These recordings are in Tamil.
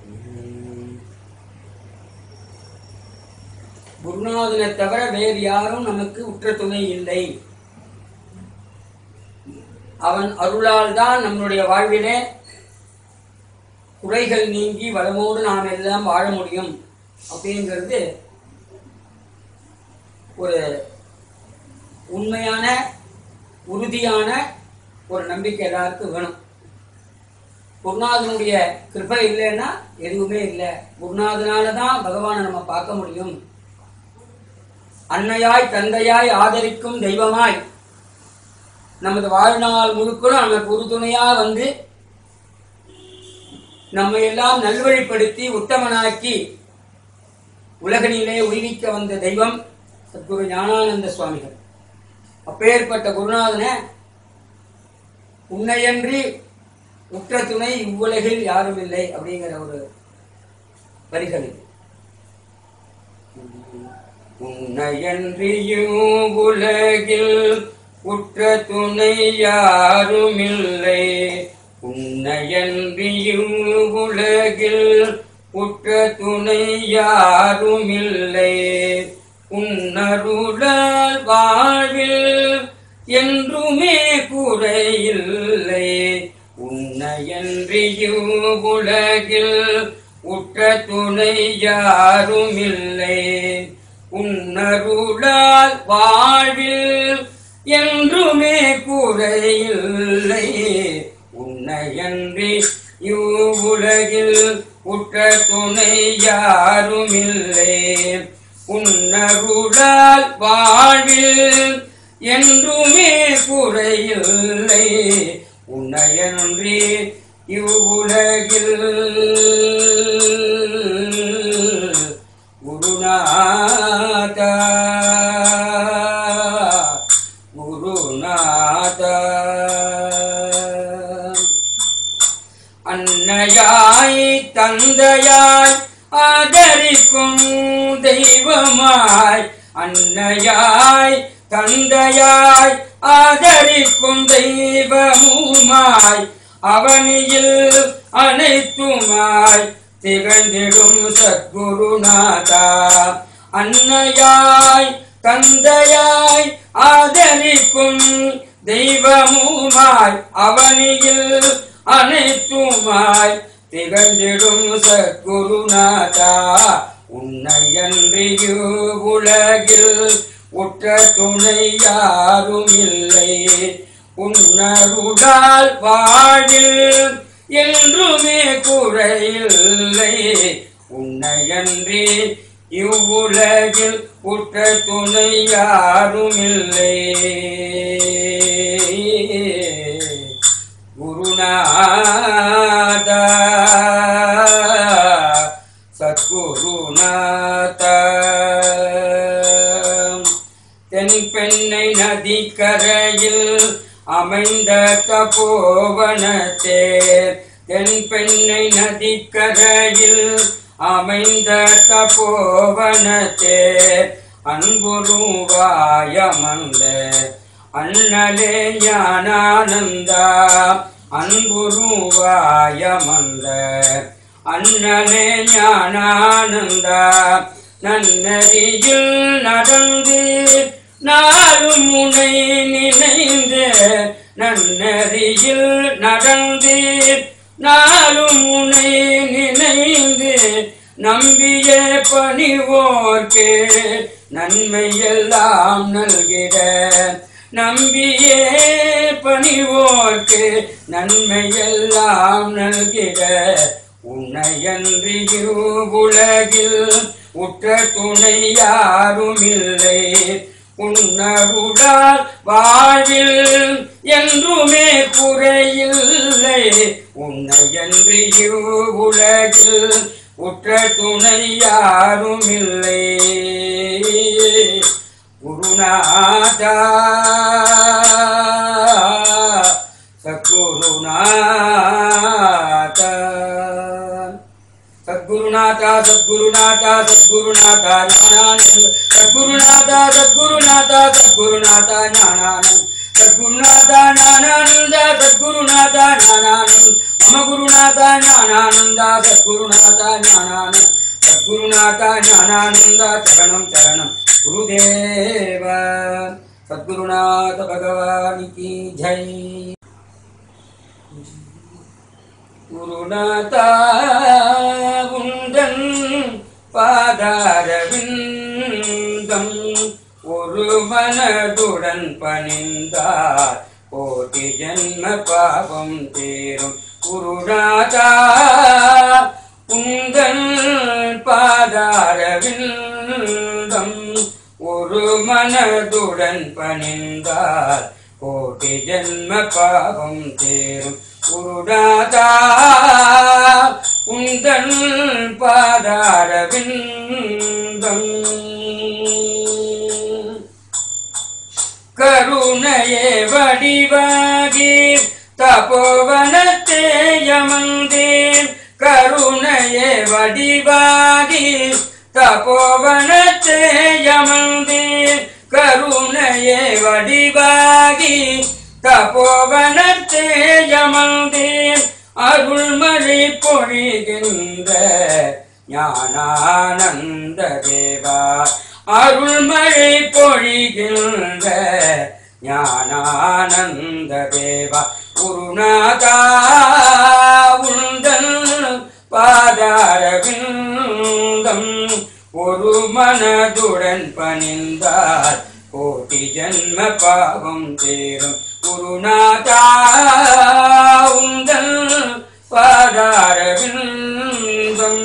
குருநாதனை தவிர வேறு யாரும் நமக்கு உற்ற துணை இல்லை அவன் அருளால் தான் நம்மளுடைய வாழ்விலே குறைகள் நீங்கி வளமோடு நாம் எல்லாம் வாழ முடியும் அப்படிங்கிறது ஒரு உண்மையான உறுதியான ஒரு நம்பிக்கை எல்லாருக்கும் வேணும் குருநாதனுடைய கிருபை இல்லைன்னா எதுவுமே இல்லை குருநாதனால தான் பகவானை நம்ம பார்க்க முடியும் அன்னையாய் தந்தையாய் ஆதரிக்கும் தெய்வமாய் நமது வாழ்நாள் முழுக்களும் நமக்கு உறுதுணையா வந்து நம்மை எல்லாம் நல்வழிப்படுத்தி உத்தமனாக்கி உலகனிலே உய்விக்க வந்த தெய்வம் சத்குரு ஞானானந்த சுவாமிகள் அப்பேற்பட்ட குருநாதனை உன்னையன்றி உற்ற துணை இவ்வுலகில் யாரும் இல்லை அப்படிங்கிற ஒரு வரிகள் இது. உன்னையன்றியும் உலகில் உற்ற துணை யாருமில்லை உன்னையன்றியும் உலகில் உற்ற துணை யாருமில்லை உன்னருளால் வாழ்வில் என்றுமே குறையில்லை உன்னையன்றியும் உலகில் உற்ற துணை யாருமில்லை உன்னருளால் வாழ்வில் என்றுமே குறையில்லை உன்னையன்றி இவ்வுலகில் உற்ற துணை யாருமில்லை உன்னருளால் வாழ்வில் என்றுமே குறையில்லை உன்னையன்றி இவ்வுலகில் குருநாதா குருநாதா அன்னையாய் தந்தையாய் ஆதரிக்கும் தெய்வமாய் அன்னையாய் தந்தையாய் ஆதரிக்கும் தெய்வமுமாய் அவனியில் அனைத்துமாய் திகழ்ந்திடும் சத்குருநாதா அன்னையாய் தந்தையாய் ஆதரிக்கும் தெய்வமுமாய் அவனியில் அனைத்துமாய் திகழ்ந்திடும் சத்குருநாதா உன்னையன்றியு உலகில் உற்ற துணை யாரும் இல்லை உன்னருடால் வாழில் என்றுமே குறையில்லை உன்னையன்றி இவ்வுலகில் உற்ற துணை யாரும் இல்லை குருநாதா சத்குருநாதா தென்பெண்ணை நதிக்கரையில் அமைந்த தபோவனத்தே தென்பெண்ணை நதிக்கரையில் அமைந்த தபோவனத்தே அன்புருவாயமந்த அண்ணலே ஞானானந்தா அன்புருவாயமந்த அண்ணலே ஞானானந்தா நன்னறியில் நடந்து நாளும் முனை நினைந்து நன்னறியில் நடந்து நாளும் முனை நினைந்து நம்பிய பணிவோர்க்கு நன்மையெல்லாம் நல்கிட நம்பியே பணிவோர்க்கு நன்மையெல்லாம் நல்கிட உன்னையன்றி உலகில் உற்ற துணை யாரும் இல்லை உன்னருளால் வாழ்வில் என்றுமே குறையில்லை உன்னையன்றி உலகில் உற்ற துணை யாரும் இல்லை குருநாதா சத்குருநாதா சத்குருநாதா சத்குருநாதா சத்குருநாதா ஞானானந்த் சத்குருநாதா சத்குருநாதா சத்குருநாதா ஞானானந்த் சத்குருநாதா ஞானானந்த சத்குருநாதா ஞானானந்த் மம குருநாத ஞானானந்தா சத்குருநாத ஞானானந்த சத்குருநாத ஞானானந்த சரணம் சரணம் குருதேவ சத்குருநாத பகவான் கி ஜெய் குருநாதா உந்தன் பாதாரவிந்தம் ஒரு மனதுடன் பணிந்தார் கோட்டி ஜன்ம பாவம் தேரும் குருநாதா உந்தன் பாதாரவிந்தம் ஒரு மனதுடன் பணிந்தார் கோட்டி ஜன்ம பாவம் தேரும் குருநாதா உந்தன் பாதாரவிந்தம் கருணையே வடிவாகி தபோவனத்தே யமந்தேன் கருணையே வடிவாகி தபோவனத்தே யமந்தேன் கருணையே வடிவாகி தபோவனத்தே யமந்தேன் அருள்மழை பொழிகின்ற ஞானானந்த தேவா அருள்மழை பொழிகின்ற ஞானானந்த தேவா குருநாதா உந்தன் பாதாரவிந்தம் ஒரு மனதுடன் பணிந்தார் கோட்டி ஜன்ம பாவம் தேரும் குருநாதா உந்தன் பாதாரவிந்தம்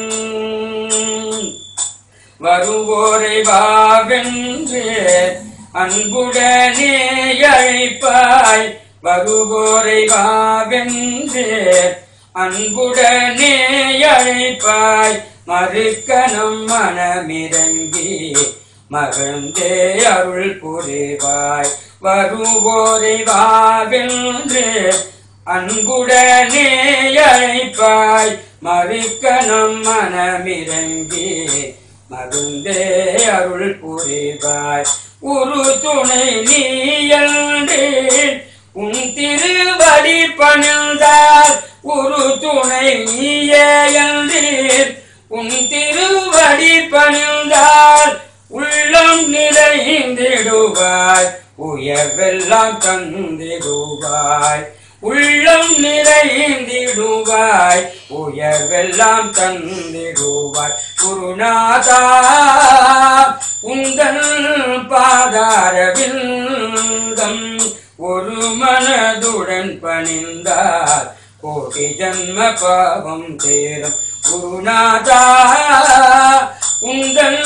வருவோரை வாவென்று அன்புடனே அழைப்பாய் வருவோரை வாவென்று அன்புடனே அழைப்பாய் மறுக்கணம் மனமிறங்கி மகிழ்ந்தே அருள் புரிவாய் வருவோரை வாவென்று அன்புடனே அழைப்பாய் மறுக்கணம் மனமிறங்கி மருந்தே அருள் புரிவாய் ஒரு துணை நீயன்றே உன் திருவடி பணிந்தால் ஒரு துணை நீயே என்றீர் உன் திருவடி பணிந்தால் உள்ளம் நிறைந்திடுவாய் உயர்வெல்லாம் தந்திடுவாய் உள்ளம் நிறைந்திடுவாய் உயர்வெல்லாம் தந்திடுவாய் குருநாதா உந்தன் பாதாரவிந்தம் ஒரு மனதுடன் பணிந்தார் கோடி ஜன்ம பாவம் தேரும் குருநாதா உந்தன்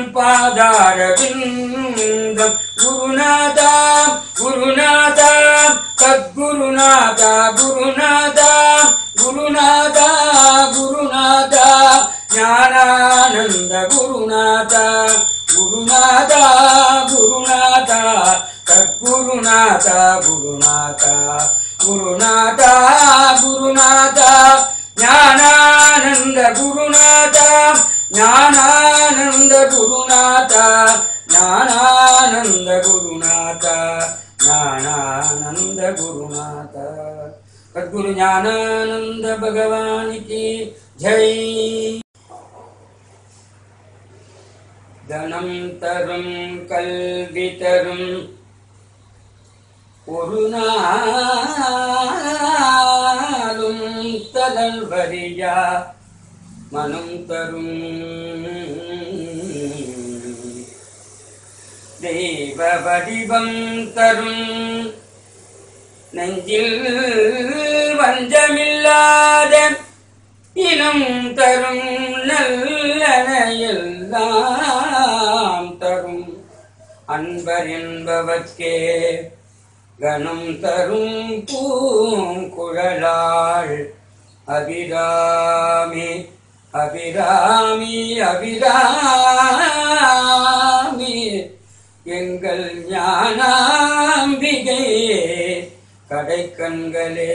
பாதாரவிந்தம் குருநாதா குருநாதா சத்குருநாதா குருநாதா குருநாதா குருநாதா ஞானானந்த குருநாதா குருநாதா குருநாதா சத்குருநாதா குருநாதா குருநாதா குருநாதா ஞானானந்த குருநாதா ஞானானந்த குருநாதா ஞானானந்த குருநாதா ஞானானந்த குருநாதா சத்குரு ஞானானந்த பகவானுக்கு ஜெய் தனம் தரும் கல்வி தரும் ஒரு நாளும் தலல் வரியா மனம் தரும் தெய்வ வடிவம் தரும் நெஞ்சில் வஞ்சமில்லாத இனம் தரும் நல்லன எல்லாம் தரும் அன்பர் என்பவர்க்கே கணம் தரும் பூங்குழலாள் அபிராமி அபிராமி அபிராமி எங்கள் ஞானாம்பிகை கடைக்கண்களே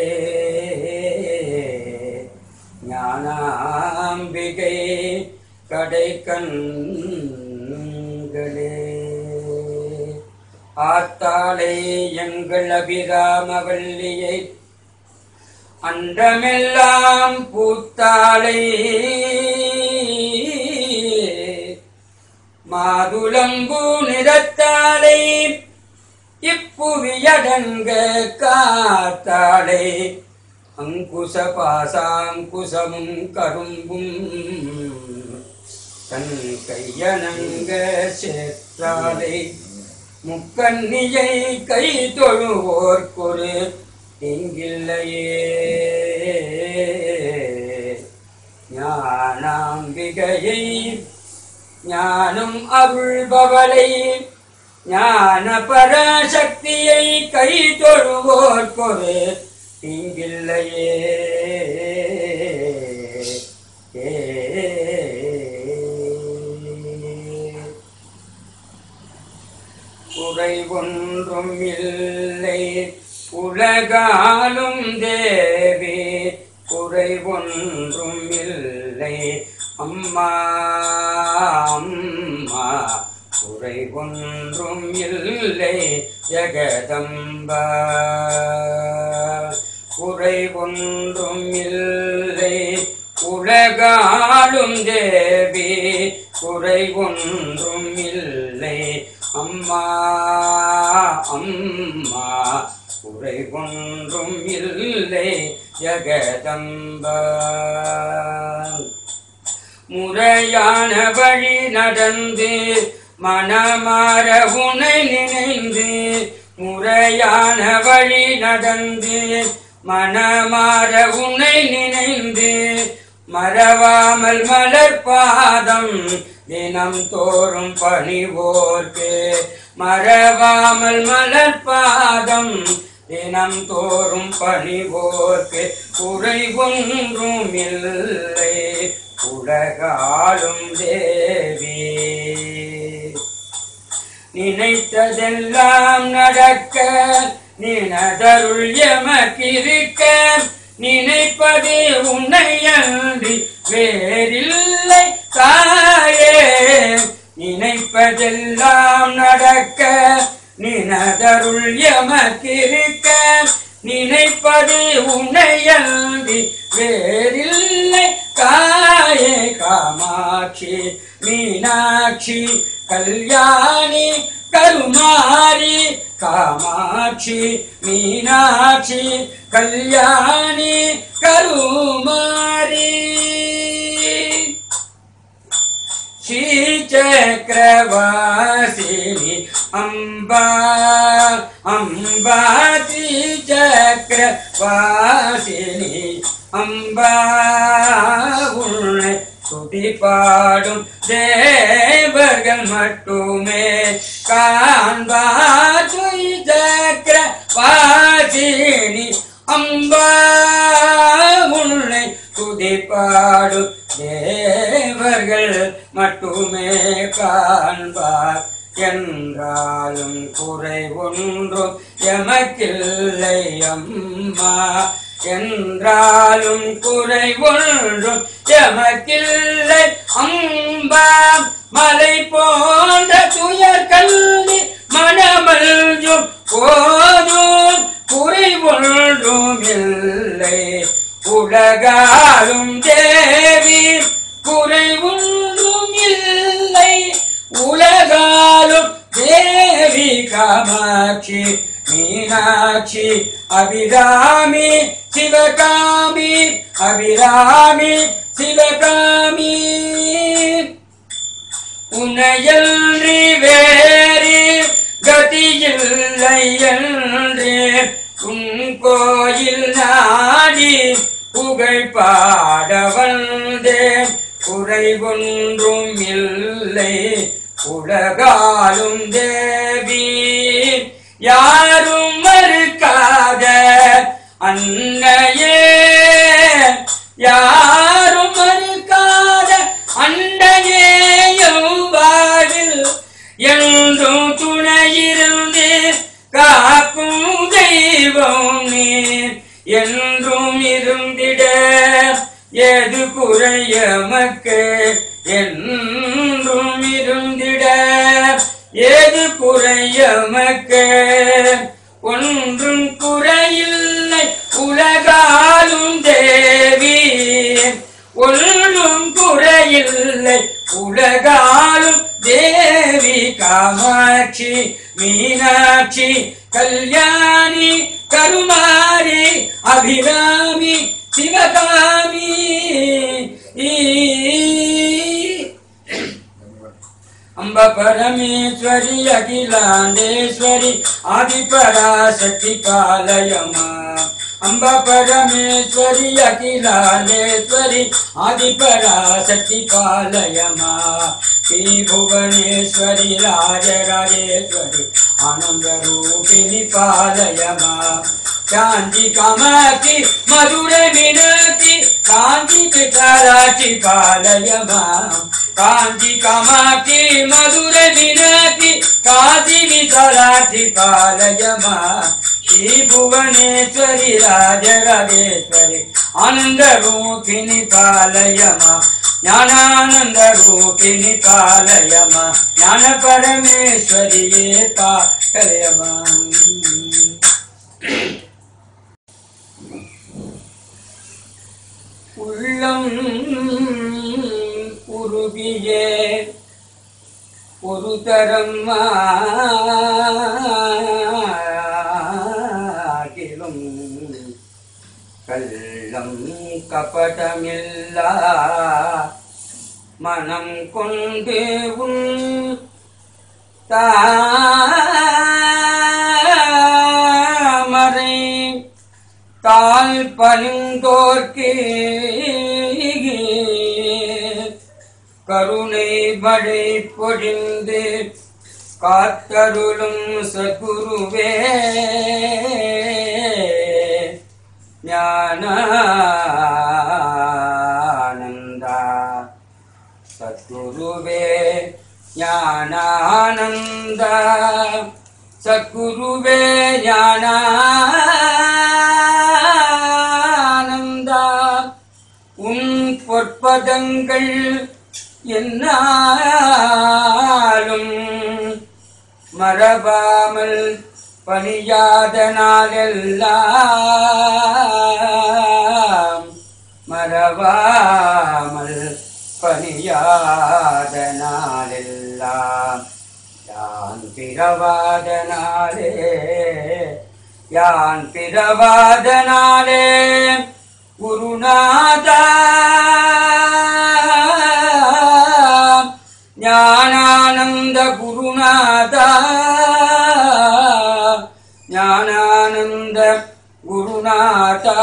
ஞானாம்பிகை கடைக்கண்களே ஆத்தாளே எங்கள் அபிராமவல்லியை அண்டமெல்லாம் பூத்தாளை மாதுளம்பூ நிறத்தாளை இப்புவியடங்க காத்தாளை அங்குச பாசாங்குசமும் கரும்பும் தன் கையணங்க சேற்றாலை முக்கண்ணியை கை தொழுவோர்க்கொரு இங்கில்லையே ஞானாம்பிகையை ஞானம் அருள்பவளை ஞான பராசக்தியை கை தொழுவோர்க்கொரு இங்கில்லையே ஏ குறை ஒன்றும் இல்லை உலகாலும் தேவி குறை ஒன்றும் இல்லை அம்மா அம்மா குறை ஒன்றும் இல்லை ஜெகதம்பா குறை ஒன்றும் இல்லை உலகாலும் தேவி குறை ஒன்றும் இல்லை அம்மா அம்மா குறை ஒன்றும் இல்லை ஜெகதம்பா முறையான வழி நடந்து மனமாற உனை நினைந்து முறையான வழி நடந்து மனமாற உனை நினைந்து மறவாமல் மலர் பாதம் தினம் தோறும் பணிவோர்க்கு மறவாமல் மலர் பாதம் தினம் தோறும் பணிவோர்க்கு குறை ஒன்றும் இல்லை உலகாலும் தேவி நினைத்ததெல்லாம் நடக்க நினதருள் எமக்கிருக்க நினைப்பது உன்னை அன்றி வேறில்லை தாயே நினைப்பதெல்லாம் நடக்க நினதருள் எமக்கிருக்க நினைப்பது உன்னை அன்றி வேறில்லை காயே காமாட்சி மீனாட்சி கல்யாணி கருமாரி காமாட்சி மீனாட்சி கல்யாணி கருமாரி श्रीचक्रवासिनि अम्बा अम्बा श्रीचक्रवासिनि अम्बा உன்னை துதி பாடும் தேவர்கள் மட்டுமே காண்பா துய் சக்கர வாசினி அம்பா உன்னை துதி பாடும் தேவர்கள் மட்டுமே காண்பார் என்றாலும் குறை ஒன்றும் எமக்கில்லை அம்மா என்றாலும் குறை ஒன்றும் எமக்கில்லை அம்பா மலை போன்ற துயர் கல்வி மனமல்ஜும் போதும் குறை ஒன்றும் இல்லை உலகாலும் தேவி குறை ஒன்றும் இல்லை உலகாலும் தேவி காமாட்சி மீனாட்சி அபிராமி சிவகாமி அபிராமி சிவகாமி உன்னையன்றி வேறு கதியில்லை என்று உன் கோயில் நாடி புகழ் பாட வந்தேன் குறை ஒன்றும் இல்லை உலகாலும் தேவி யாரும் மறுக்காத அன்னையே யாரும் மறுக்காத அன்னையேயும் வாழ்வில் என்றும் துணையிருந்து காக்கும் தெய்வம் நீ என்றும் இருந்திட எது குறைய மக்கு என்றும் இருந்திட ஏது குறைய மக்கு ஒன்றும் குறையில்லை உலகாலும் ஒன்றும் குறையில்லை உலகாலும் தேவி காமாட்சி மீனாட்சி கல்யாணி கருமாரி அபிராமி சிவகாமி ಅಂಬ ಪರಮೇಶ್ವರಿ ಅಖಿಲಾಂಡೇಶ್ವರಿ ಆದಿಪರಾಶಕ್ತಿ ಪಾಲಯಮ ಅಂಬ ಪರಮೇಶ್ವರಿ ಅಖಿಲಾಂಡೇಶ್ವರಿ ಆದಿಪರಾಶಕ್ತಿ ಪಾಲಯಮ ಶ್ರೀ ಭುವನೇಶ್ವರಿ ರಾಜರಾಜೇಶ್ವರಿ ಆನಂದ ರೂಪಿಣಿ ಪಾಲಯಮ காஞ்சி கமகி மதுரை மீனாட்சி காஞ்சி பித்தராட்சி பாலயமா காஞ்சி கமகி மதுரை மீனாட்சி காஞ்சி விசாலாட்சி பாலயமா ஸ்ரீ புவனேஸ்வரி ராஜராஜேஸ்வரி ஆனந்த ரூபிணி பாலயமா ஞானானந்த ரூபிணி பாலயமா ஞான பரமேஸ்வரியே பாலயமா உள்ளம் உருகியே ஒரு தரம் ஆகிலும் கள்ளம் கபடமில்லா மனம் கொண்டு உன் தாமரை தால் பணிந்தோர்க்கு கருணை மழை பொழிந்து காத்தருளும் சகுருவே ஞானானந்தா சத்குருவே ஞானானந்த சத்குருவே ஞானானந்தா உன் பொற்பதங்கள் என்னாலும் மறவாமல் பணியாத நாளெல்லாம் மறவாமல் பணியாத நாளெல்லாம் யான் பிறவாத நாளே யான் பிறவாத நாளே குருநாதா ஞானானந்த குருநாதா ஞானானந்த குருநாதா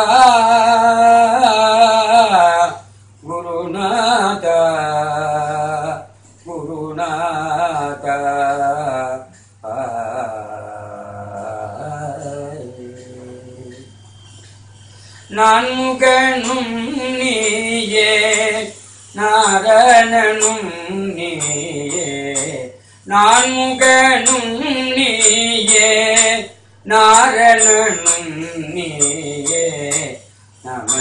குருநாதா குருநாதா நான் முகனும் நீயே நாரணனும் நீயே நான் முகனும் நீயே நாரணனும் நீயே நம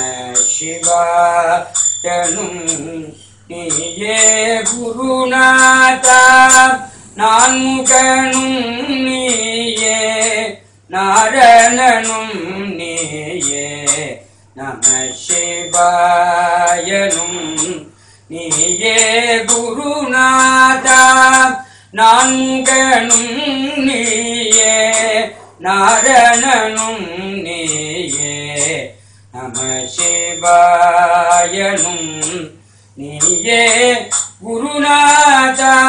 சிவாயனும் நீயே குருநாதா நான் முகனும் நீயே நாரணனும் நீயே நம சிவாயனும் நீயே குருநாதா நான்கனும் நீயே நாரணனும் நீயே நம சிவாயனும் நீயே குருநாதா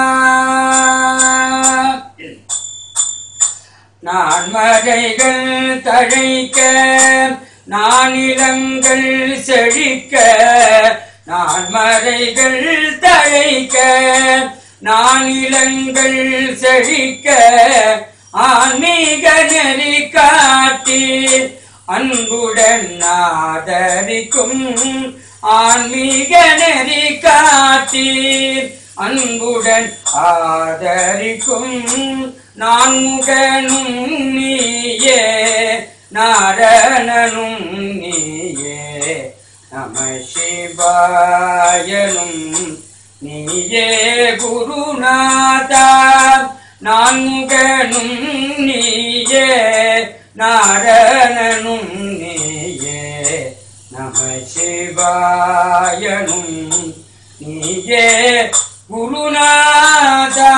நான் மறைகள் தழைக்க நானிலங்கள் செழிக்க நான் மறைகள் தழைக்க நானிலங்கள் செழிக்க ஆன்மீக நெறி காட்டி அன்புடன் ஆதரிக்கும் ஆன்மீக நெறி காட்டி அன்புடன் ஆதரிக்கும் நான் முகனும் நீயே நாரணனும் நீயே நம சிவாயனும் நீயே குருநாதா நான் முகனும் நீயே நாரணனும் நீயே நம நம சிவாயனும் நீயே குருநாதா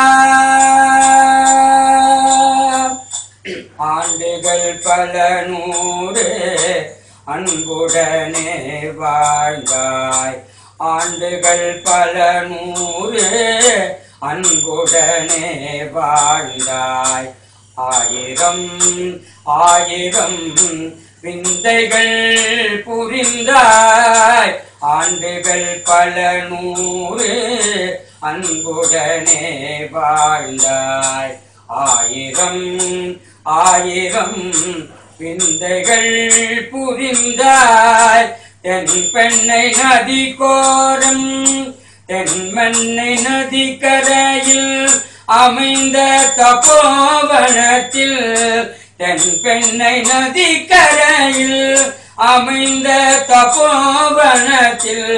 ஆண்டுகள் பல நூறு அன்புடனே வாழ்ந்தாய் ஆண்டுகள் பல நூறு அன்புடனே வாழ்ந்தாய் ஆயிரம் ஆயிரம் விந்தைகள் புரிந்தாய் ஆண்டுகள் பல நூறு அன்புடனே வாழ்ந்தாய் ஆயிரம் ஆயிரம் விந்தைகள் புரிந்தாய் தென் பெண்ணை நதி கோரம் தென்மண்ணை நதி கரையில் அமைந்த தபோவனத்தில் தென் பெண்ணை நதி கரையில் அமைந்த தபோவனத்தில்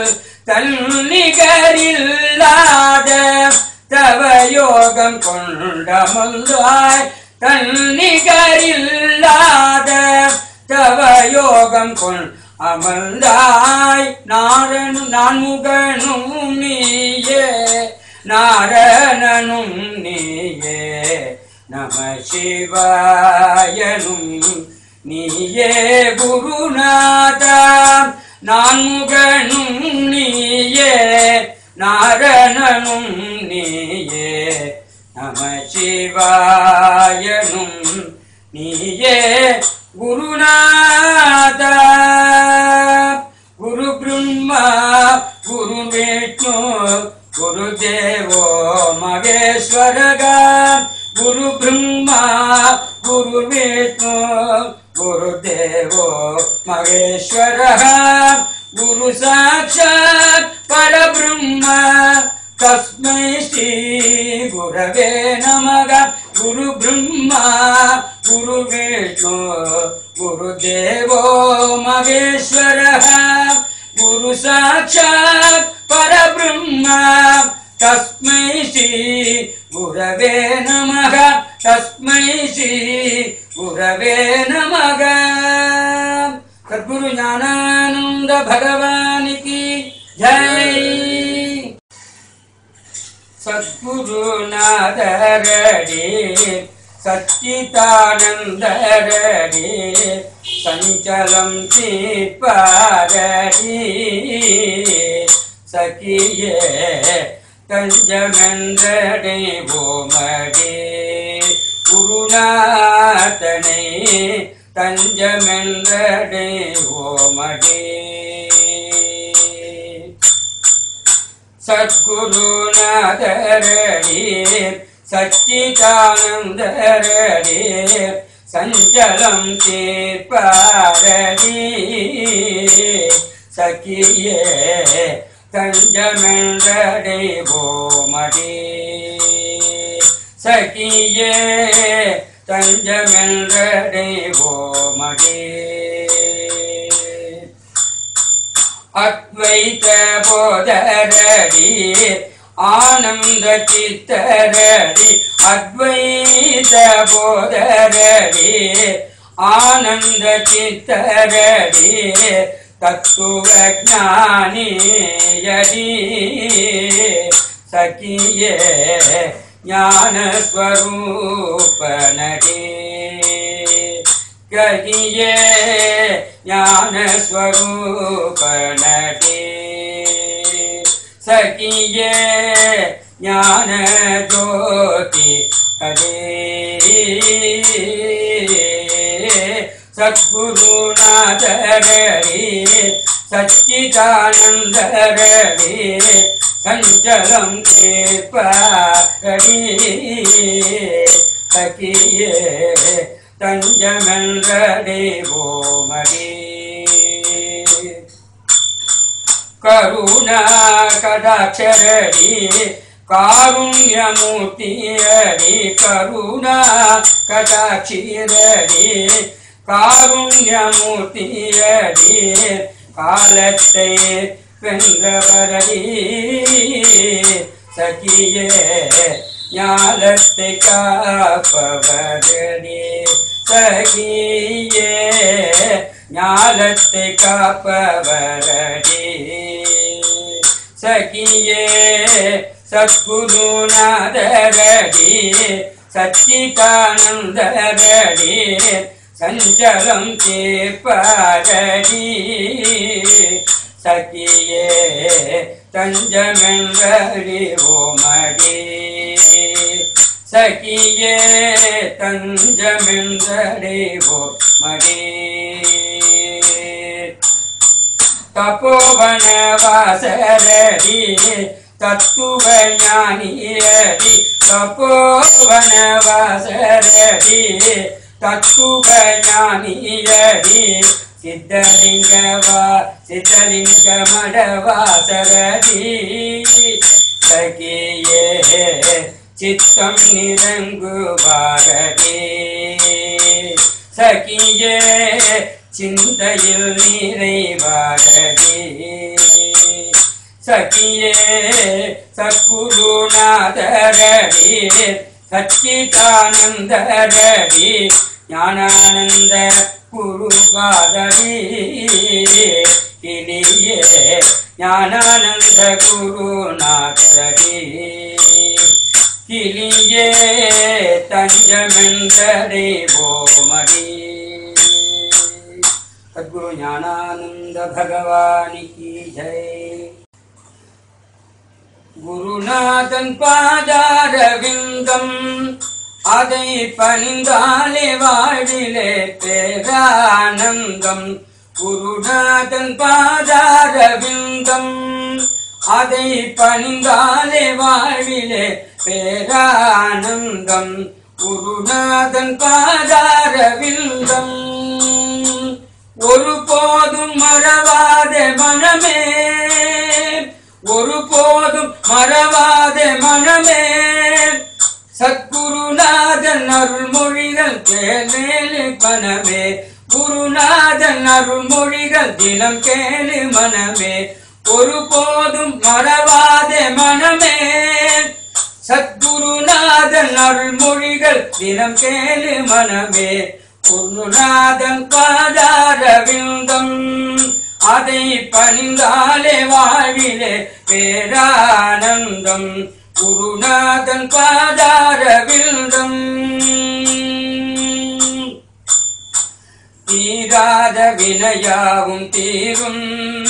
தன்னிகரில்லாத தவயோகம் கொண்டமந்தாய் தன்னிகரில்லாத தவயோகம் கொள் அமர்ந்தாய் நாரணு நான்முகனும் நீயே நாரணனும் நீயே நம சிவாயனும் நீயே குருநாதா நான்முகனும் நீயே நாரணனும் நீயே நம சிவாயனும் நீயே குருநாதா குரு பிரம்மா குரு விஷ்ணு குரு தேவோ மகேஸ்வரக குரு பிரம்மா குரு விஷ்ணு குரு தேவோ மகேஸ்வரः குரு சாட்சாத் பரபிரம்ம தஸ்மை ஸ்ரீ குரவே நமக குரு பிரம்மா குரு விஷ்ணு குரு தேவோ மகேஸ்வரः குரு சாட்சாத் பரபிரம்ம தஸ்மை ஸ்ரீ குரவே நமக தஸ்மை ஸ்ரீ குரவே நமக சத்குரு ஞானானந்த பகவானிக்கு ஜெய் சத்குருநாதரடி சச்சிதானந்தரடி சஞ்சலம் தீர்ப்பாரடி சகியே தஞ்சமென்றடை ஓமடி குருநாதனை தஞ்சமென்றடை ஓமடி சத்குருநாதரடி சச்சிதானந்தரடி சஞ்சலம் தீர்ப்பாரடி சகியே தஞ்சமென்றடை ஓமடி சகியே தஞ்சமென்றடை ஓமடி அத்வைத போதரடி ஆனந்த சித்தரடி அத்வைத போதரடி ஆனந்த சித்தரடி தத்துவ ஞானியடி சகியே ஞானஸ்வரூபனடி ககியே ஞானஸ்வரூபனடி சகியே ஞான ஜோதி ஹரே சத்குருநாதரடி சச்சிதானந்தரடி சஞ்சலம் கேட்பாரடி சகியே தஞ்சமென்றடே ஓமடி கருணா கடாட்சரடி காருண்யமூர்த்தியடி கருணா கடாட்சிரடி காருண்யமூர்த்தியடி காலத்தை வென்றவரடி சகியே ஞானத்தை காப்பவரடி சகியே ஞாலத்தை காப்பவரடி சகியே சத்குருநாதரடி சச்சிதானந்தரடி சஞ்சலம் தீர்ப்பாரடி சகியே தஞ்சமென்றடி ஓமடி சகியே தஞ்சமென்றடி ஓமடி தபோவன வாசரடி தத்துவ ஞானியடி தபோவன வாசரடி தத்துவ ஞானியடி சித்தலிங்கவா சித்தலிங்க மடவாசரடி சகியே சித்தம் நிரங்குவாரடி சகியே சிந்தையில் நிறைவாரடி சகியே சத்குருநாதரடி சச்சிதானந்தரடி ஞானானந்த குருபாதடி கிளியே ஞானானந்த குருநாதரடி கிளியே தஞ்சமென்றடே போமடி சத்குரு ஞானானந்த பகவானி கி ஜெய் குருநாதன் பாதாரவிந்தம் அதை பணிந்தாலே வாழிலே பேரானந்தம் குருநாதன் பாதாரவிந்தம் அதை பணிந்தாலே வாழிலே பேரானந்தம் குருநாதன் பாதாரவிந்தம் ஒரு போதும் மறவாத மனமே ஒரு போதும் மறவாத மனமே சத்குருநாதன் அருள்மொழிகள் கேளு மனமே குருநாதன் அருள்மொழிகள் தினம் கேளு மனமே ஒரு போதும் மறவாத மனமே சத்குருநாதன் அருள்மொழிகள் தினம் கேளு மனமே குருநாதன் பாதாரவிந்தம் அதை பணிந்தாலே வாழிலே பேரானந்தம் குருநாதன் பாதாரவிந்தம் தீராத வினையாவும் தீரும்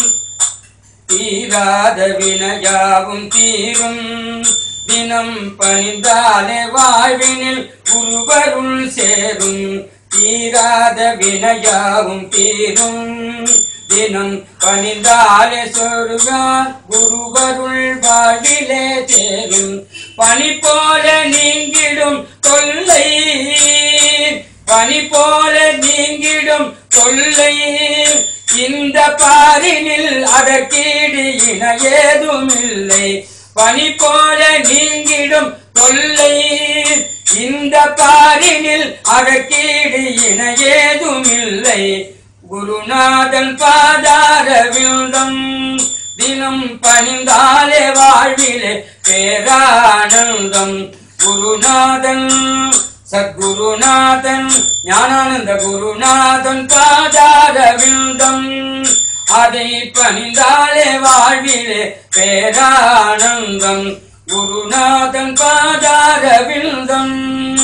தீராத வினையாவும் தீரும் தினம் பணிந்தாலே வாழ்வினில் குருவருள் சேரும் தீராத வினையாவும் தீரும் தினம் பணிந்தாலே சொருகான் குருவருள் வாழ்விலே சேரும் பனி போல நீங்கிடும் தொல்லை பனி போல நீங்கிடும் தொல்லை இந்த பாரினில் அதற்கீடு இன ஏதும் இல்லை பனி போல நீங்கிடும் தொல்லை இந்த பாரினில் அதற்கீடு இன ஏதும் இல்லை குருநாதன் பாதார விழுந்தம் தினம் பணிந்தாலே வாழ்விலே பேரானந்தம் குருநாதன் சத்குருநாதன் ஞானானந்த குருநாதன் பாதார விழுந்தம் அதை பணிந்தாலே வாழ்விலே பேரானந்தம் குருநாதன் பாதார விழுந்தம்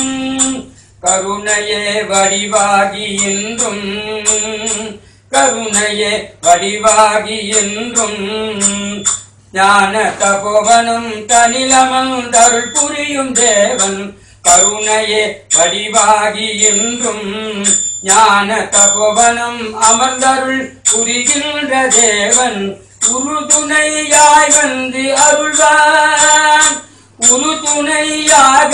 கருணையே வடிவாகி என்றும் கருணையே வடிவாகி என்றும் ஞான தபோவனும் தனிலமந்தருள் புரியும் தேவன் கருணையே வடிவாகி என்றும் ஞான தபோவனம் அமர்ந்தருள் புரிகின்ற தேவன் உறுதுணையாய் வந்து அருள்வான் உறுதுணையாக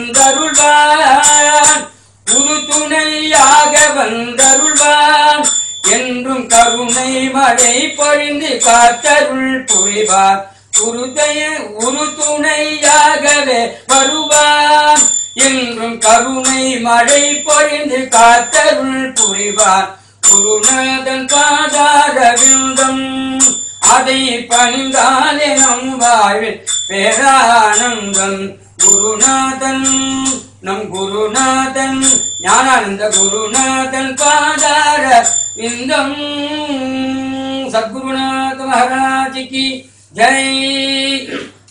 வந்தருள்வான் உறுதுணையாக வந்தருள்வான் என்றும் கருணை மழை பொழிந்து காத்தருள் புரிவார் உறுதைய உறுதுணையாகவே வருவான் என்றும் கருணை மழை பொழிந்து காத்தருள் புரிவார் குருநாதன் பாதார விந்தம் அதை பணிந்தாலே நம் வாழ்வில் பேரானந்தம் குருநாதன் நம் குருநாதன் ஞானானந்த குருநாதன் பாதார விந்தம் சத்குருநாத மகாராஜ் கி ஜெய்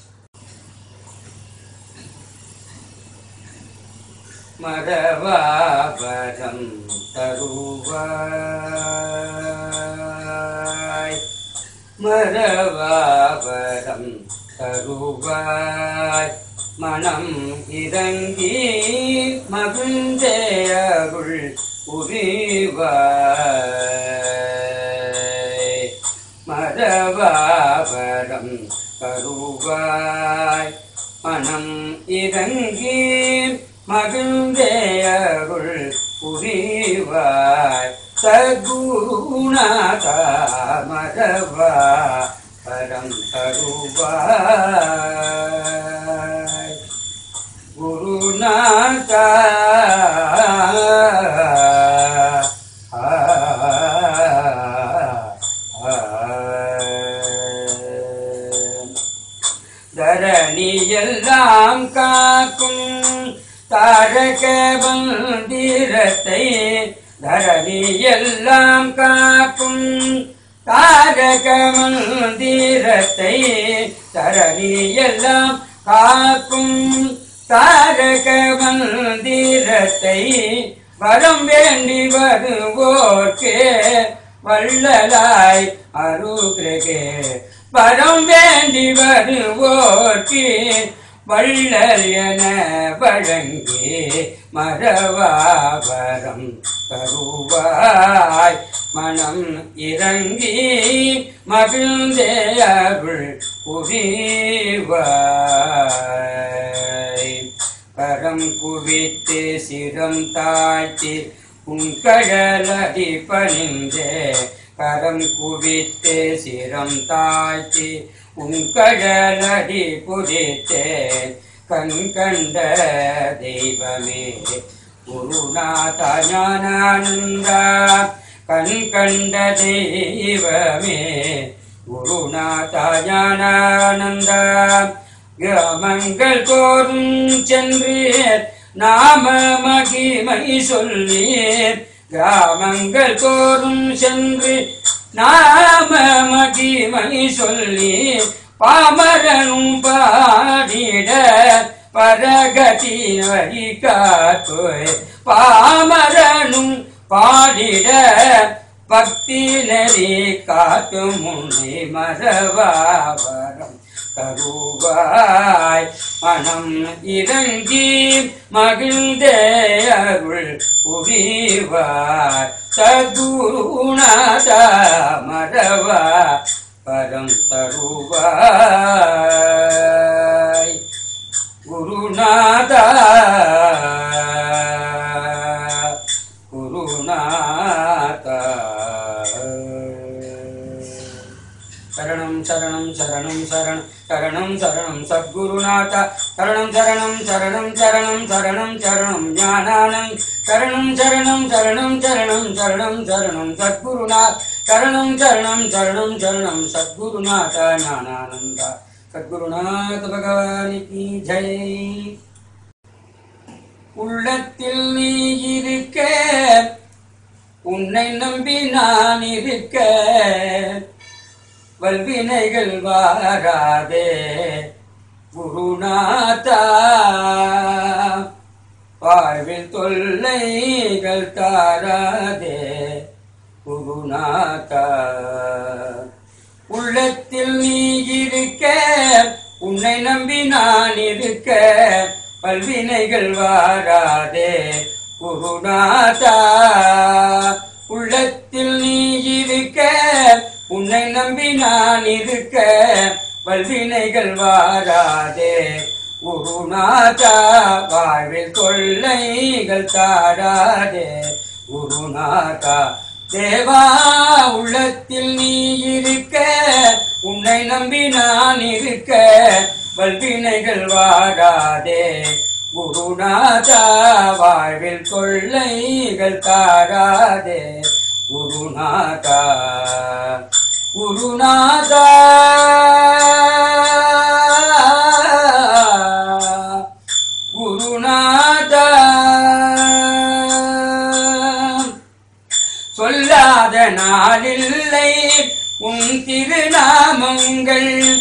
மரவாபரம் தருவாய் மரவாபரம் தருவாய் மனம் இறங்கி மகிழ்ந்தேயருள் புரிவாய் மரவாபரம் தருவாய் மனம் இறங்கி மகிழ்ந்தேயருள் புரிவாய் சகுணாதா மரவா பரம் தருவாய் குருநாதா ஆ, ஆ, ஆ. தரணி எல்லாம் காக்கும் தாரக மந்திரத்தை தரணி எல்லாம் காக்கும் தாரக மந்திரத்தை தரணி எல்லாம் காக்கும் தாரக மந்திரத்தை வரம் வேண்டி வருவோர்க்கு வள்ளலாய் அருகிரகே வரம் வேண்டி வருவோர்க்கு வள்ளல் என வழங்கி மரவாபரம் தருவாய் மனம் இறங்கி மகிழ்ந்தே அருள் புரிவாய் கரம் குவித்து சிரம் தாழ்த்தி உன் கடலடி பணிந்தே கரம் குவித்து சிரம் தாழ்த்தி உன் கடலடி புதித்தே கண் கண்ட தெய்வமே குருநாத ஞானானந்தா கண் கண்ட தெய்வமே குருநாத ஞானானந்தா கிராமங்கள் தோறும் சென்று நாம மகிமை சொல்லி கிராமங்கள் தோறும் சென்று நாம மகிமை சொல்லி பாமரனும் பாடிட பரகதி வழி காத்தோய் பாமரனும் பாடிட பக்தி நெறி காட்டும் முன்னே மரவாவரம் தருவாய் மனம் இறங்கி மகிழ்ந்தே அருள் புரிவாய் சகுருநாத மரவா பரம் தருவாய் குருநாதா குருநாதா சரணம் சரணம் சரணம் சரணம் சரணம் சரணம் சத்குருநாத சரணம் சரணம் சரணம் சரணம் சரணம் சரணம் ஞானானந்த் சரணம் சரணம் சரணம் சரணம் சரணம் சரணம் சத்குருநாத் சரணம் சரணம் சரணம் சரணம் சத்குருநாத ஞானானந்தா சத்குருநாத பகவானிக்கு ஜெய் உள்ளத்தில் நீ இருக்க உன்னை நம்பி நான் இருக்க வல்வினைகள் வாராதே குருநாதா வாழ்வில் தொல்லைகள் தாராதே குருநாதா உள்ளத்தில் நீ இருக்க உன்னை நம்பி நான் இருக்க பல்வினைகள் வாராதே குருநாதா உள்ளத்தில் நீ இருக்க உன்னை நம்பி நான் இருக்க வல்வினைகள் வாராதே குருநாதா வாழ்வில் கொள்ளைகள் தாடாதே குருநாதா தேவா உள்ளத்தில் நீ இருக்க உன்னை நம்பி நான் இருக்க வல்வினைகள் வாராதே குருநாதா வாழ்வில் கொள்ளைகள் தாராதே குருநாதா குருநாதா குருநாதா சொல்லாத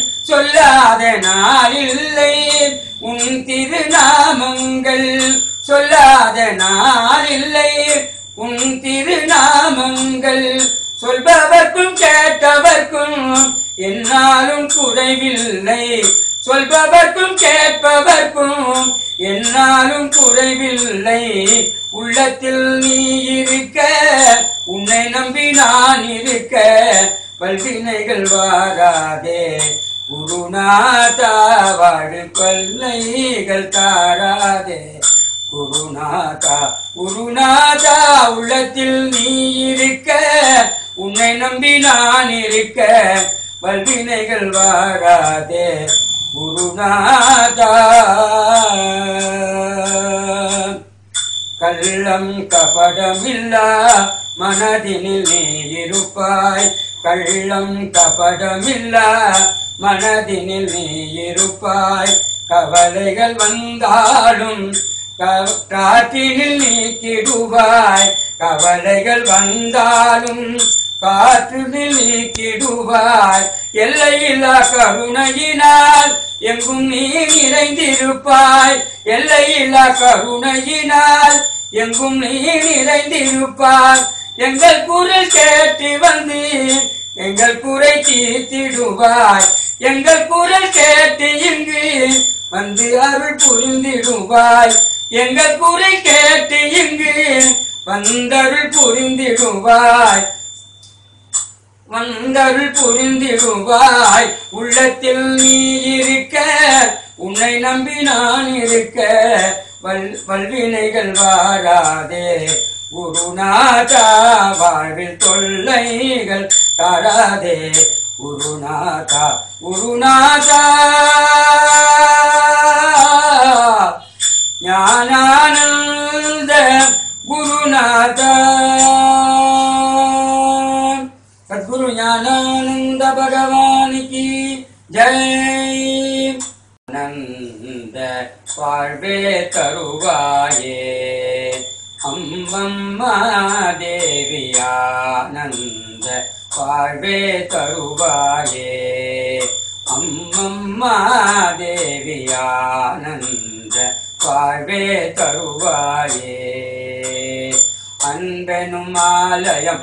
சொல்லாத நாளில்லை உன் திருநாமங்கள் சொல்லாத நாளில்லை உன் திருநாமங்கள் சொல்பவர்க்கும் கேட்டவர்க்கும் என்னாலும் குறைவில்லை சொல்பவர்க்கும் கேட்பவர்க்கும் என்னாலும் குறைவில்லை உள்ளத்தில் நீ இருக்க உன்னை நம்பி நான் இருக்க பல்வினைகள் வாராதே குருநாதா வாழு கொல்லைகள் தாராதே குருநாதா குருநாதா உள்ளத்தில் நீ இருக்க உன்னை நம்பி நான் இருக்க வல்வினைகள் வாராதே குருநாதா கள்ளம் கபடமில்லா மனதினில் நீ இருப்பாய் கள்ளம் கபடமில்லா மனதினில் நீ இருப்பாய் கவலைகள் வந்தாலும் க- காற்றினில் நீக்கிடுவாய் கவலைகள் வந்தாலும் காற்றினில் நீக்கிடுவாய் எல்லையில்லா கருணையினால் எங்கும் நீ நிறைந்திருப்பாய் எல்லையில்லா கருணையினால் எங்கும் நீ நிறைந்திருப்பாய் எங்கள் குரல் கேட்டு வந்து எங்கள் குறை தீர்த்திடுவாய் எங்கள் குரல் கேட்டு இங்கு வந்து அருள் புரிந்திடுவாய் எங்கள் குறை கேட்டு இங்கு வந்தருள் புரிந்திடுவாய் வந்தருள் புரிந்திடுவாய் உள்ளத்தில் நீ இருக்க உன்னை நம்பி நான் இருக்க வல் வல்வினைகள் வாராதே குருநாதா வாழ்வில் தொல்லைகள் தராதே குருநாதா குருநாதா ஞானானந்த குருநாதா சத்குரு ஞானானந்த பகவானுக்கு ஜெய் நந்த வாழ்வே தருவாயே அம்மம்மா தேவியானந்த வாழ்வே தருவாயே அம்மம்மா தேவியானந்த வாழ்வே தருவாயே அன்பெனும் ஆலயம்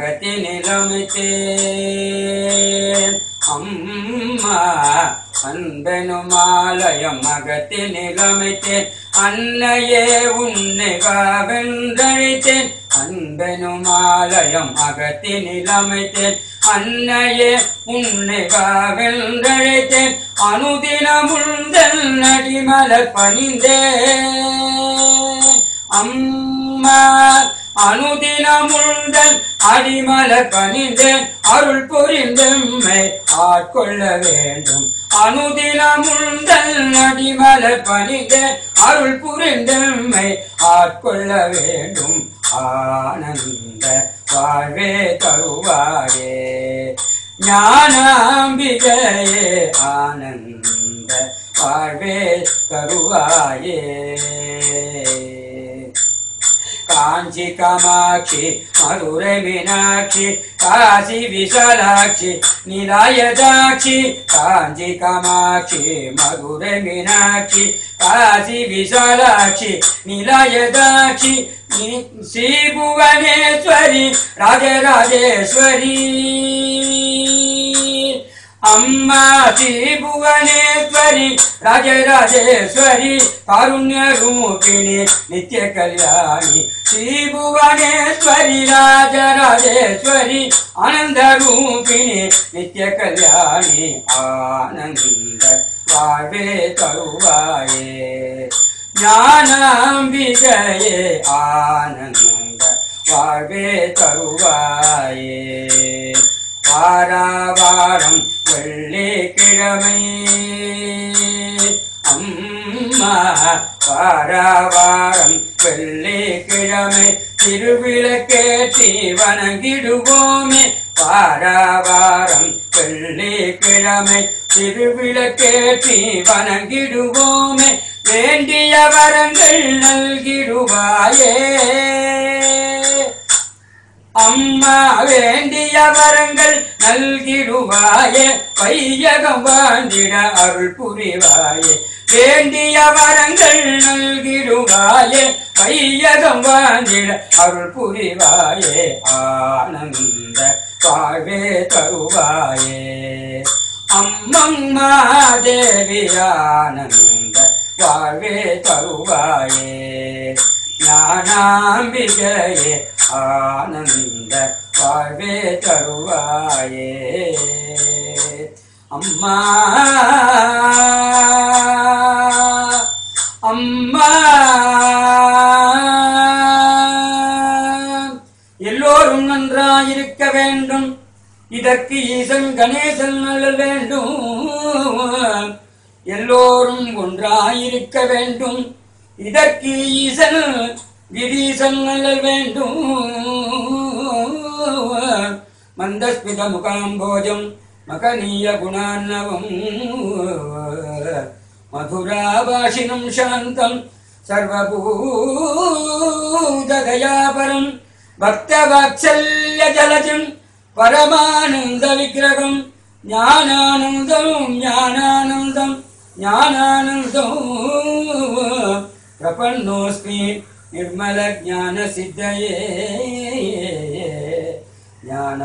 அகத்தினிலமித்தேன் அம்மா அன்பெனும் ஆலயம் அகத்தினிலமித்தேன் அன்னையே உன்னை வென்றழைத்தேன் அன்பெனும் ஆலயம் அகத்தினிலமைத்தேன் அன்னையே உன்னை வென்றழைத்தேன் அனுதினமுந்தல் நடிமலர் பணிந்தேன் அம்மா அனுதினமுந்தன் அடிமல பணிந்தேன் அருள் புரிந்தெம்மை ஆட்கொள்ள வேண்டும் அனுதினமுந்தன் அடிமல பணிந்தேன் அருள் புரிந்தெம்மை ஆட்கொள்ள வேண்டும் ஆனந்த வாழ்வே தருவாயே ஞானாம்பிகையே ஆனந்த வாழ்வே தருவாயே காஞ்சி காமாட்சி மதுரை மீனாட்சி காசி விசாலாட்சி நிலாயதாட்சி காஞ்சி காமாட்சி மதுரை மீனாட்சி காசி விசாலாட்சி நிலாயதாட்சி நீ- ஸ்ரீபுவனேஸ்வரி ராஜராஜேஸ்வரி அம்மா ஸ்ரீபுவனேஸ்வரி ராஜராஜேஸ்வரி காருண்ய ரூபிணி நித்ய கல்யாணி ஸ்ரீபுவனேஸ்வரி ராஜராஜேஸ்வரி ஆனந்த ரூபிணி நித்ய கல்யாணி ஆனந்த வாழ்வே தருவாயே ஞானாம்பிகையே ஆனந்த வாழ்வே தருவாயே வாராவாரம் வெள்ளிக்கிழமை அம்மா வாராவாரம் வெள்ளிக்கிழமை திருவிளக்கேற்றி வணங்கிடுவோமே வாராவாரம் வெள்ளிக்கிழமை திருவிளக்கேற்றி வணங்கிடுவோமே வேண்டிய வரங்கள் நல்கிடுவாயே அம்மா வேண்டிய வரங்கள் நல்கிடுவாயே வையகம் வாழ்ந்திட அருள் புரிவாயே வேண்டிய வரங்கள் நல்கிடுவாயே வையகம் வாழ்ந்திட அருள் புரிவாயே ஆனந்த வாழ்வே தருவாயே அம்மம்மா தேவி ஆனந்த வாழ்வே தருவாயே ஞானாம்பிகையே ஆனந்த வாழ்வே தருவாயே அம்மா அம்மா எல்லோரும் நன்றாயிருக்க வேண்டும் இதற்கு ஈசன் கணேசன் அருள் வேண்டும் எல்லோரும் ஒன்றாயிருக்க வேண்டும் இதற்கு ஈசன் கிரீசன் அருள் வேண்டும் மந்தஸ்மித முகாம்போஜம் மகனீய குணான்னவம் மதுராபாஷினம் சாந்தம் சர்வபூததயாபரம் பக்தவாத்சல்ய ஜலஜம் பரமானந்த விக்கிரகம் ஞானானந்தம் ஞானானந்தம் ஞானானந்தம் பிரபன்னோஸ்மி நிர்மல ஞான சித்தயே ஞான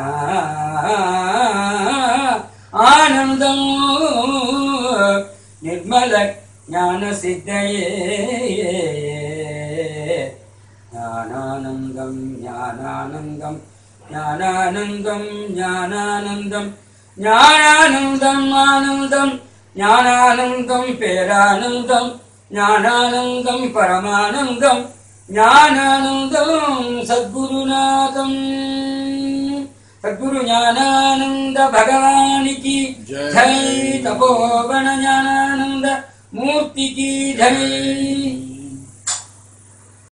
ஆனந்தம் நிர்மல ஞான சித்தயே ஞானானந்தம் ஞானானந்தம் ஞானானந்தம் ஞானானந்தம் ஞானானந்தம் ஆனந்தம் ஞானானந்தம் பேரானந்தம் ஞானானந்தம் பரமானந்தம் ஞானானந்தம் சத்குருநாதம் சத்குரு ஞானானந்த பகவானிக்கு ஜெய். ஜெய் தபோவன ஞானானந்த மூர்த்திக்கு ஜெய்